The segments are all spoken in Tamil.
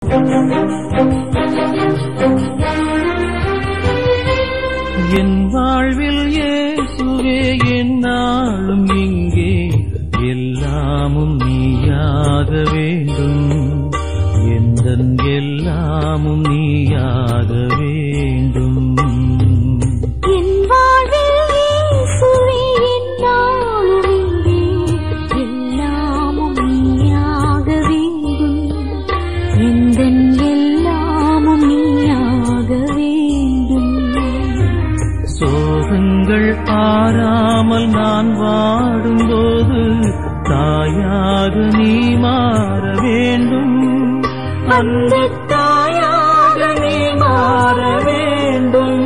என் வாழ்வில் இயேசுவே என்னாலும் இங்கே எல்லாமும் நீயாக வேண்டும் எந்தன் எல்லாமும் நீயாக வேண்டும் என் வாழ்வில் இயேசுவே என்னாலும் இங்கே எல்லாமும் நீயாக வேண்டும் எந்தன் எல்லாமும் நீயாக வேண்டும் சோகங்கள் ஆறாமல் நான் வாடும்போது தாயாக நீ மாற வேண்டும் அந்த தாயாக நீ மாற வேண்டும்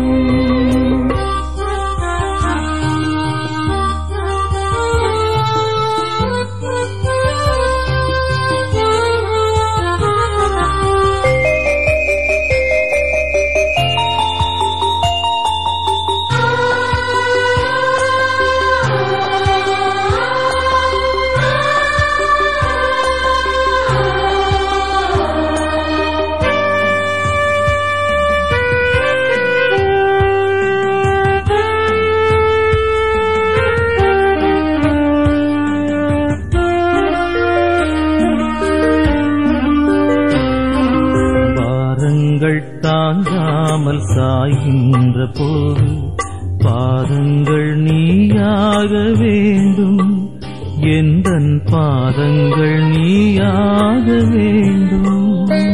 பாரங்கள் தாங்காமல் சாய்கின்ற போது பாதங்கள் நீயாக வேண்டும் எந்தன் பாதங்கள் நீயாக வேண்டும்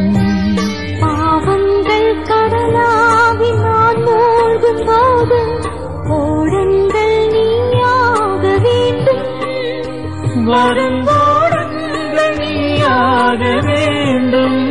பாவங்கள் கடலாகி நான் மூழ்கும் போது ஓடங்கள் நீயாக வேண்டும் வரும்போடங்கள் நீயாக வேண்டும்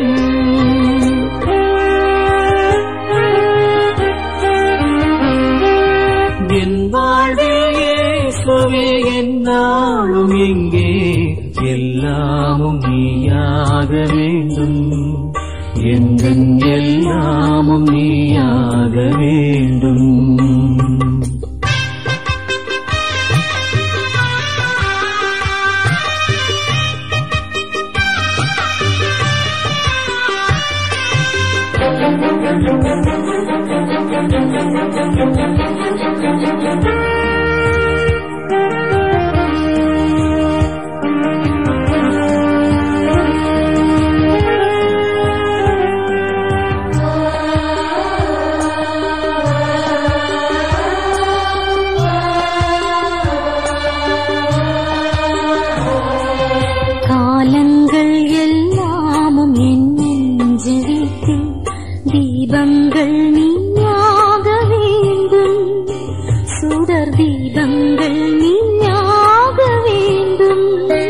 என் வாழ்வில் இயேசுவே என்னாலும் இங்கே எல்லாமும் நீயாக வேண்டும் எங்கள் எல்லாமும் நீயாக வேண்டும் காலங்கள் எல்லாமும் என் நெஞ்சு வீட்டில் தீபங்கள் நீயாக வேண்டும் சுடர் தீபங்கள் நீயாக வேண்டும்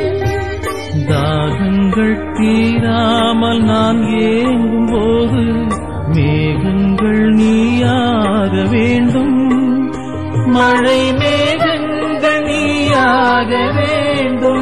தாகங்கள் தீராமல் நான் ஏங்கும் போது மேகங்கள் நீயாக வேண்டும் மழை மேகங்கள் நீயாக வேண்டும்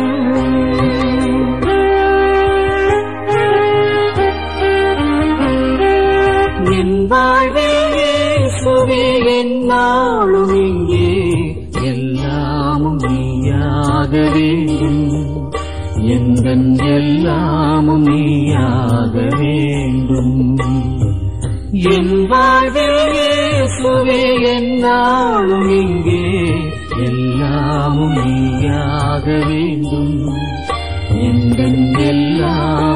என் வாழ்வில் இயேசுவே என்னாலும் இங்கே எல்லாமும் நீயாக வேண்டும் எந்தன் எல்லாமும் நீயாக வேண்டும் என் வாழ்வில் இயேசுவே என்னாலும் இங்கே எல்லாமும் நீயாக வேண்டும் எந்தன் எல்லாம்